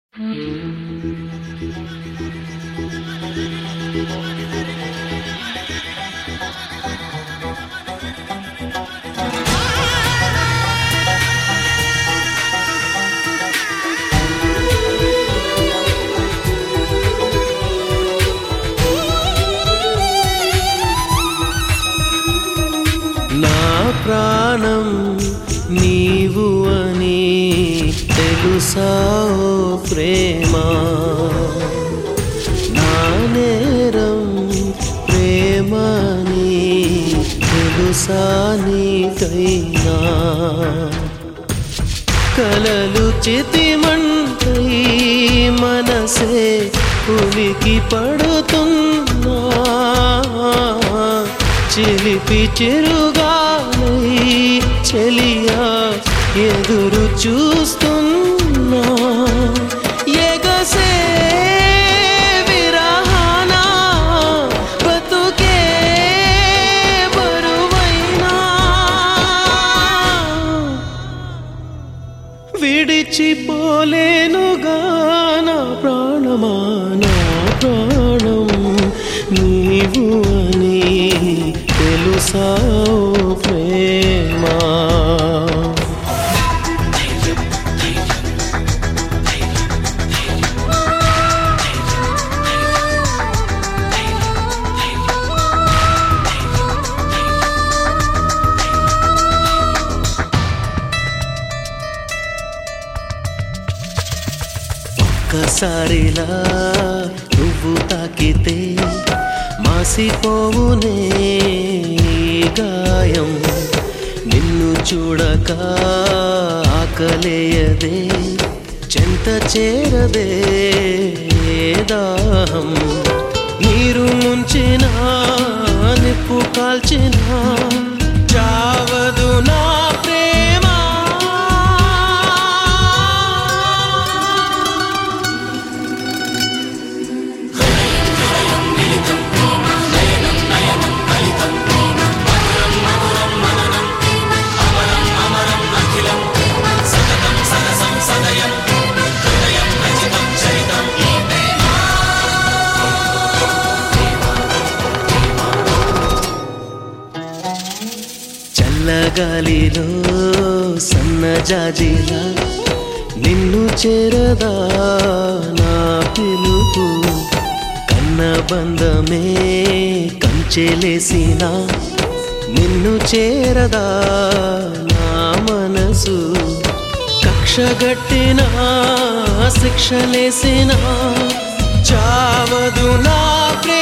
నా ప్రాణం నీవు అని తెలుసా ఓ ప్రేమ నా నేరం ప్రేమని తెలుసా నీకైనా కలలు చితిమంటై మనసే ఉలికి పడుతున్నా చిలిపి చిరుగాలై చెలియా ఎదురు చూస్తున్నా ఎగసే విరహాన బతుకే బరువైనా విడిచిపోలేనుగా నా ప్రాణమా నా ప్రాణం నీవు అని తెలుసా ఓ ప్రేమా ఒక్కసారిలా నువ్వు తాకితే మాసిపోవునే ఈ గాయం నిన్ను చూడక ఆకలేయదే చెంత చేరదే దాహం నీరు ముంచిన నిప్పు కాల్చిన చావదు నా ప్రేమ చల్లగాలిలో సన్నజాజిలా నిన్ను చేరదా నా పిలుపు కన్న బంధమే కంచెలేసిన నిన్ను చేరదా నా మనసు కక్షగట్టిన శిక్షలేసిన చావదు నా ప్రేమ